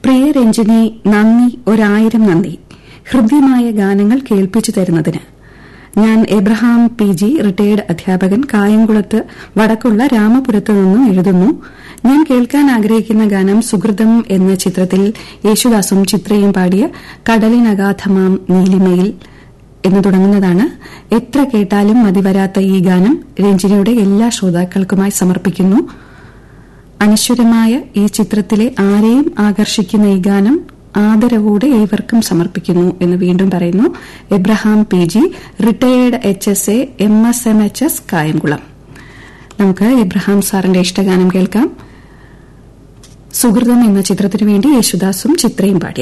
പ്രിയ രഞ്ജിനി നന്ദി ഒരായിരം നന്ദി ഹൃദ്യമായ ഗാനങ്ങൾ കേൾപ്പിച്ചു തരുന്നതിന് ഞാൻ എബ്രഹാം പി ജി റിട്ടയർഡ് അധ്യാപകൻ കായംകുളത്ത് വടക്കുള്ള രാമപുരത്ത് നിന്നും എഴുതുന്നു ഞാൻ കേൾക്കാൻ ആഗ്രഹിക്കുന്ന ഗാനം സുഹൃതം എന്ന ചിത്രത്തിൽ യേശുദാസും ചിത്രയും പാടിയ കടലിനഗാധമാം നീലിമയിൽ എന്ന് തുടങ്ങുന്നതാണ് എത്ര കേട്ടാലും മതിവരാത്ത ഈ ഗാനം രഞ്ജിനിയുടെ എല്ലാ ശ്രോതാക്കൾക്കുമായി സമർപ്പിക്കുന്നു അനശ്വരമായ ഈ ചിത്രത്തിലെ ആരെയും ആകർഷിക്കുന്ന ഈ ഗാനം ആദരവോടെ ഏവർക്കും സമർപ്പിക്കുന്നു എന്ന് വീണ്ടും പറയുന്നു Abraham P G retired H S A M S M H S Kayamkulam നമുക്ക് എബ്രഹാം സാറിന്റെ ഇഷ്ടഗാനം കേൾക്കാം സുഹൃതം എന്ന ചിത്രത്തിനു വേണ്ടി യേശുദാസും ചിത്രയും പാടി